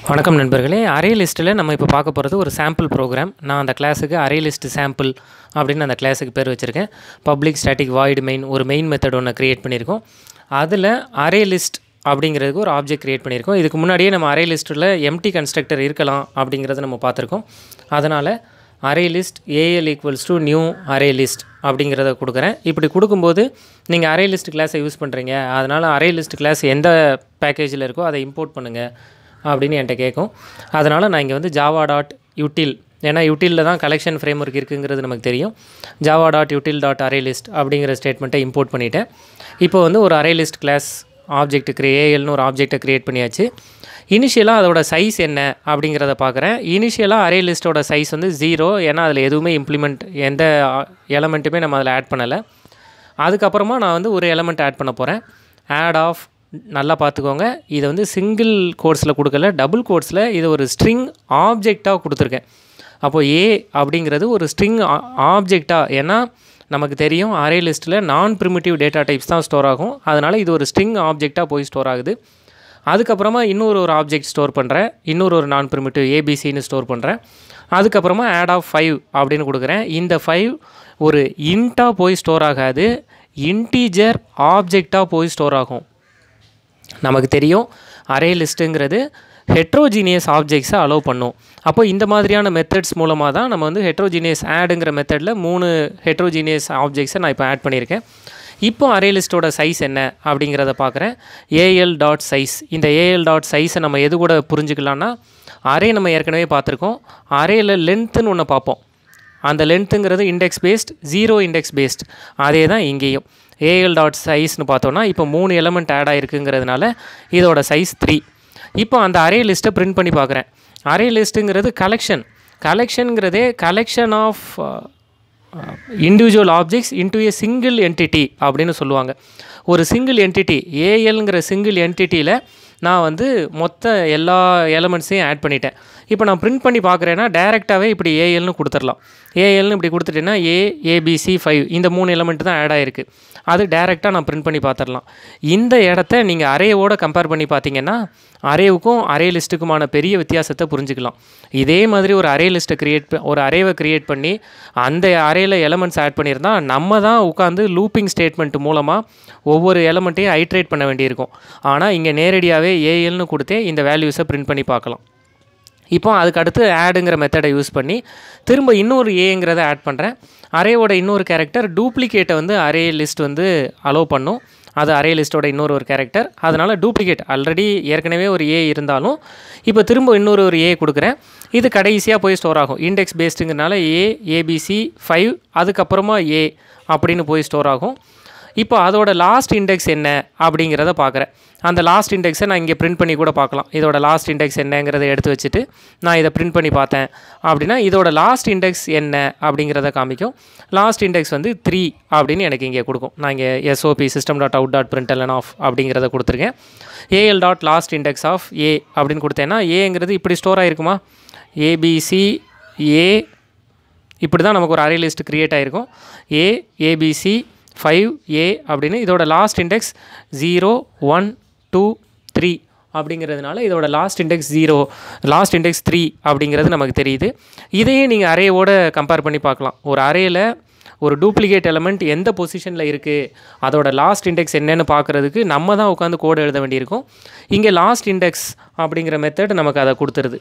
வணக்கம் நண்பர்களே அரே லிஸ்ட்டில் நம்ம இப்போ பார்க்க போகிறது ஒரு சாம்பிள் ப்ரோக்ராம் நான் அந்த கிளாஸுக்கு அரே லிஸ்ட் சாம்பிள் அப்படின்னு அந்த கிளாஸுக்கு பேர் வச்சுருக்கேன் பப்ளிக் ஸ்டாட்டிக் வாய்டு மெயின் ஒரு மெயின் மெத்தட் ஒன்று க்ரியேட் பண்ணியிருக்கோம் அதில் அரே லிஸ்ட் அப்படிங்கிறதுக்கு ஒரு ஆப்ஜெக்ட் க்ரியேட் பண்ணியிருக்கோம் இதுக்கு முன்னாடியே நம்ம அரே லிஸ்ட்டில் எம்டி கன்ஸ்ட்ரக்டர் இருக்கலாம் அப்படிங்கிறத நம்ம பார்த்துருக்கோம் அதனால் array list AL equals to new array list அப்படிங்கிறத கொடுக்குறேன் இப்படி கொடுக்கும்போது நீங்கள் அரே லிஸ்ட் கிளாஸை யூஸ் பண்ணுறீங்க அதனால் அரே லிஸ்ட் கிளாஸ் எந்த பேக்கேஜில் இருக்கோ அதை இம்போர்ட் பண்ணுங்கள் அப்படின்னு என்கிட்ட கேட்கும் அதனால் நான் இங்கே வந்து ஜாவா டாட் யூட்டில் ஏன்னா யூட்டிலில் தான் கலெக்ஷன் ஃப்ரேம் ஒர்க் இருக்குங்கிறது நமக்கு தெரியும் Java dot util dot array list அப்படிங்கிற ஸ்டேட்மெண்ட்டை இம்போர்ட் பண்ணிட்டேன் இப்போ வந்து ஒரு array list class object create ஏஎல்னு ஒரு ஆப்ஜெக்ட்டை க்ரியேட் பண்ணியாச்சு இனிஷியலாக அதோட சைஸ் என்ன அப்படிங்கிறத பார்க்குறேன் இனிஷியலாக அரே லிஸ்ட்டோட சைஸ் வந்து ஜீரோ ஏன்னா அதில் எதுவுமே இம்ப்ளிமெண்ட் எந்த எலமெண்ட்டுமே நம்ம அதில் ஆட் பண்ணலை அதுக்கப்புறமா நான் வந்து ஒரு எலமெண்ட் ஆட் பண்ண போகிறேன் ஆட் ஆஃப் நல்லா பார்த்துக்கோங்க இதை வந்து சிங்கிள் கோர்ஸில் கொடுக்கல டபுள் கோர்ஸில் இது ஒரு ஸ்ட்ரிங் ஆப்ஜெக்டாக கொடுத்துருக்கேன் அப்போது ஏ அப்படிங்கிறது ஒரு ஸ்ட்ரிங் ஆப்ஜெக்டாக ஏன்னா நமக்கு தெரியும் அரே லிஸ்ட்டில் நான் ப்ரிமிட்டிவ் டேட்டா டைப்ஸ் தான் ஸ்டோர் ஆகும் அதனால் இது ஒரு ஸ்ட்ரிங் ஆப்ஜெக்டாக போய் ஸ்டோர் ஆகுது அதுக்கப்புறமா இன்னொரு ஒரு ஆப்ஜெக்ட் ஸ்டோர் பண்ணுறேன் இன்னொரு ஒரு நான் ப்ரிமிட்டிவ் ஏபிசின்னு ஸ்டோர் பண்ணுறேன் அதுக்கப்புறமா ஆட் ஆஃப் ஃபைவ் அப்படின்னு கொடுக்குறேன் இந்த ஃபைவ் ஒரு இன்ட்டாக போய் ஸ்டோர் ஆகாது இன்டீஜர் ஆப்ஜெக்டாக போய் ஸ்டோர் ஆகும் நமக்கு தெரியும் அரே லிஸ்ட்டுங்கிறது ஹெட்ரோஜீனியஸ் ஆப்ஜெக்ட்ஸை அலோவ் பண்ணும் அப்போ இந்த மாதிரியான மெத்தட்ஸ் மூலமாக தான் நம்ம வந்து ஹெட்ரோஜீனியஸ் ஆடுங்கிற மெத்தடில் மூணு ஹெட்ரோஜீனியஸ் ஆப்ஜெக்ட்ஸை நான் இப்போ ஆட் பண்ணியிருக்கேன் இப்போ அரே லிஸ்ட்டோட சைஸ் என்ன அப்படிங்கிறத பார்க்குறேன் ஏஎல் டாட் சைஸ் இந்த ஏஎல் டாட் சைஸை நம்ம எது கூட புரிஞ்சுக்கலாம்னா அரே நம்ம ஏற்கனவே பார்த்துருக்கோம் அரேயில் லென்த்துன்னு ஒன்று பார்ப்போம் அந்த லென்த்துங்கிறது index based zero index based அதே தான் இங்கேயும் ஏஎல் டாட் சைஸ்னு பார்த்தோன்னா இப்போ மூணு எலமெண்ட் ஆட் ஆகிருக்குங்கிறதுனால இதோட சைஸ் த்ரீ இப்போ அந்த அரே லிஸ்ட்டை பிரிண்ட் பண்ணி பார்க்குறேன் அரே லிஸ்ட்டுங்கிறது கலெக்ஷன் கலெக்ஷனுங்கிறதே collection of individual objects into a single entity அப்படின்னு சொல்லுவாங்க ஒரு சிங்கிள் என்டிட்டி ஏஎல்ங்கிற சிங்கிள் என்டிட்டியில் நான் வந்து மொத்த எல்லா எலமெண்ட்ஸையும் ஆட் பண்ணிட்டேன் இப்போ நான் பிரிண்ட் பண்ணி பார்க்குறேன்னா டேரெக்டாகவே இப்படி ஏஎல்னு கொடுத்துடலாம் ஏஎல்னு இப்படி கொடுத்துட்டேன்னா ஏ ஏபிசி ஃபைவ் இந்த மூணு எலமெண்ட் தான் ஆட் ஆகிருக்கு அது டேரெக்டாக நான் பிரிண்ட் பண்ணி பார்த்துடலாம் இந்த இடத்த நீங்கள் அரேவோட கம்பேர் பண்ணி பார்த்தீங்கன்னா அரேவுக்கும் அரே லிஸ்ட்டுக்குமான பெரிய வித்தியாசத்தை புரிஞ்சுக்கலாம் இதே மாதிரி ஒரு அரே லிஸ்ட்டை க்ரியேட் ஒரு அரேவை க்ரியேட் பண்ணி அந்த அரேயில் எலமெண்ட்ஸ் ஆட் பண்ணியிருந்தா நம்ம தான் உட்காந்து லூப்பிங் ஸ்டேட்மெண்ட் மூலமாக ஒவ்வொரு எலமெண்ட்டையும் ஐட்ரேட் பண்ண வேண்டியிருக்கும் ஆனால் இங்கே நேரடியாகவே ஏஎல்னு கொடுத்தே இந்த வேல்யூஸை பிரிண்ட் பண்ணி பார்க்கலாம் இப்போ அதுக்கு அடுத்து ஆடுங்கிற மெத்தடை யூஸ் பண்ணி திரும்ப இன்னொரு ஏங்கிறத ஆட் பண்ணுறேன் அரேவோட இன்னொரு கேரக்டர் டூப்ளிகேட்டை வந்து அரே லிஸ்ட் வந்து அலோவ் பண்ணும் அது அரே லிஸ்ட்டோட இன்னொரு ஒரு கேரக்டர் அதனால் டூப்ளிகேட் ஆல்ரெடி ஏற்கனவே ஒரு ஏ இருந்தாலும் இப்போ திரும்ப இன்னொரு ஒரு ஏ கொடுக்குறேன் இது கடைசியாக போய் ஸ்டோர் ஆகும் இண்டெக்ஸ் பேஸ்டுங்கிறனால ஏ ஏபிசி ஃபைவ் அதுக்கப்புறமா ஏ அப்படின்னு போய் ஸ்டோர் ஆகும் இப்போ அதோட லாஸ்ட் இண்டெக்ஸ் என்ன அப்படிங்கிறத பார்க்குறேன் அந்த லாஸ்ட் இண்டெக்ஸை நான் இங்கே பிரிண்ட் பண்ணி கூட பார்க்கலாம் இதோட லாஸ்ட் இண்டெக்ஸ் என்னங்கிறத எடுத்து வச்சுட்டு நான் இதை பிரிண்ட் பண்ணி பார்த்தேன் அப்படின்னா இதோட லாஸ்ட் இண்டெக்ஸ் என்ன அப்படிங்கிறத காமிக்கும் லாஸ்ட் இண்டெக்ஸ் வந்து த்ரீ அப்படின்னு எனக்கு இங்கே கொடுக்கும் நான் இங்கே SOP system dot out dot print எல்லாம் ஆஃப் அப்படிங்கிறத கொடுத்துருக்கேன் AL dot last index of A அப்படின்னு கொடுத்தேன்னா ஏங்கிறது இப்படி ஸ்டோர் ஆகிருக்குமா ஏபிசி ஏ இப்படி தான் நமக்கு ஒரு அரே லிஸ்ட் க்ரியேட் ஆகிருக்கும் ஏ ஏபிசி ஃபைவ் ஏ அப்படின்னு இதோட last index zero one two three அப்படிங்கிறதுனால இதோட last index zero last index three அப்படிங்கிறது நமக்கு தெரியுது இதையே நீங்கள் அரேவோட கம்பேர் பண்ணி பார்க்கலாம் ஒரு அரேயில் ஒரு டூப்ளிகேட் எலமெண்ட் எந்த பொசிஷனில் இருக்குது அதோட லாஸ்ட் இண்டெக்ஸ் என்னென்னு பார்க்குறதுக்கு நம்ம தான் உட்காந்து கோடு எழுத வேண்டியிருக்கும் இங்கே லாஸ்ட் இண்டெக்ஸ் அப்படிங்கிற மெத்தட் நமக்கு அதை கொடுத்துருது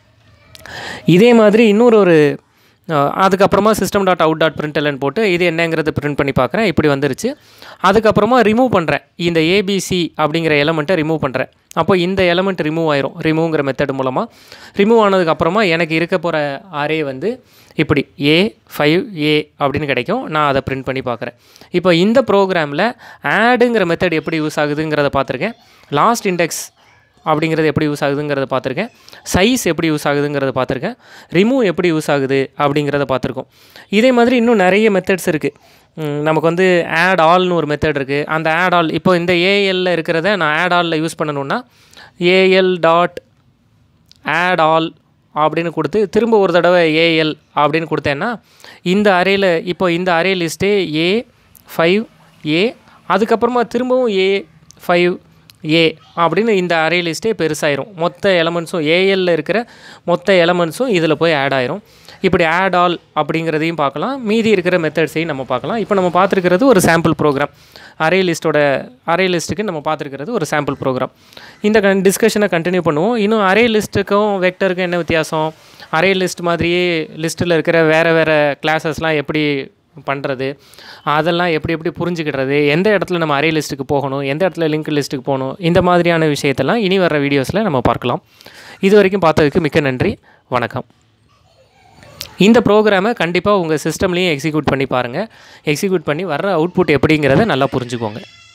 இதே மாதிரி இன்னொரு ஒரு அதுக்கப்புறமா system dot out dot print போட்டு இது என்னங்கிறது பிரிண்ட் பண்ணி பார்க்குறேன் இப்படி வந்துருச்சு அதுக்கப்புறமா ரிமூவ் பண்ணுறேன் இந்த ஏபிசி அப்படிங்கிற எலமெண்ட்டை ரிமூவ் பண்ணுறேன் அப்போ இந்த எலமெண்ட் ரிமூவ் ஆயிரும் ரிமூவ்ங்கிற மெத்தட் மூலமாக ரிமூவ் ஆனதுக்கப்புறமா எனக்கு இருக்க போகிற அரே வந்து இப்படி ஏ ஃபைவ் ஏ அப்படின்னு கிடைக்கும் நான் அதை பிரிண்ட் பண்ணி பார்க்குறேன் இப்போ இந்த ப்ரோக்ராமில் ஆடுங்கிற மெத்தட் எப்படி யூஸ் ஆகுதுங்கிறத பார்த்துருக்கேன் லாஸ்ட் இண்டெக்ஸ் அப்படிங்கிறது எப்படி யூஸ் ஆகுதுங்கிறத பார்த்துருக்கேன் சைஸ் எப்படி யூஸ் ஆகுதுங்கிறத பார்த்துருக்கேன் ரிமூவ் எப்படி யூஸ் ஆகுது அப்படிங்கிறத பார்த்துருக்கோம் இதே மாதிரி இன்னும் நிறைய மெத்தட்ஸ் இருக்குது நமக்கு வந்து ஆட் ஆல்னு ஒரு மெத்தட் இருக்குது அந்த ஆட் ஆல் இப்போ இந்த ஏஎல்ல இருக்கிறத நான் ஆட் ஆலில் யூஸ் பண்ணணுன்னா ஏஎல் டாட் ஆட் ஆல் அப்படின்னு கொடுத்து திரும்ப ஒரு தடவை ஏஎல் அப்படின்னு கொடுத்தேன்னா இந்த அரேயில் இப்போ இந்த அரே லிஸ்ட்டே ஏ ஃபைவ் ஏ அதுக்கப்புறமா திரும்பவும் ஏ ஃபைவ் ஏ அப்படின்னு இந்த அரே லிஸ்ட்டே பெருசாயிரும் மொத்த எலமெண்ட்ஸும் ஏஎல்ல இருக்கிற மொத்த எலமெண்ட்ஸும் இதில் போய் ஆட் ஆயிரும் இப்படி ஆட் ஆல் அப்படிங்கிறதையும் பார்க்கலாம் மீதி இருக்கிற மெத்தட்ஸையும் நம்ம பார்க்கலாம் இப்போ நம்ம பார்த்துருக்கிறது ஒரு சாம்பிள் ப்ரோக்ராம் அரே லிஸ்ட்டோட அரே லிஸ்ட்டுக்கு நம்ம பார்த்துருக்கிறது ஒரு சாம்பிள் ப்ரோக்ராம் இந்த கன் டிஸ்கஷனை கண்டினியூ பண்ணுவோம் இன்னும் அரே லிஸ்ட்டுக்கும் வெக்டருக்கும் என்ன வித்தியாசம் அரே லிஸ்ட் மாதிரியே லிஸ்ட்டில் இருக்கிற வேறு வேறு கிளாஸஸ்லாம் எப்படி பண்ணுறது அதெல்லாம் எப்படி எப்படி புரிஞ்சுக்கிடுறது எந்த இடத்துல நம்ம அரே லிஸ்ட்டுக்கு போகணும் எந்த இடத்துல லிங்க் லிஸ்ட்டுக்கு போகணும் இந்த மாதிரியான விஷயத்தெல்லாம் இனி வர்ற வீடியோஸில் நம்ம பார்க்கலாம் இது வரைக்கும் பார்த்ததுக்கு மிக்க நன்றி வணக்கம் இந்த ப்ரோக்ராமை கண்டிப்பாக உங்கள் சிஸ்டம்லேயும் எக்ஸிக்யூட் பண்ணி பாருங்கள் எக்ஸிக்யூட் பண்ணி வர்ற அவுட்புட் எப்படிங்கிறத நல்லா புரிஞ்சுக்கோங்க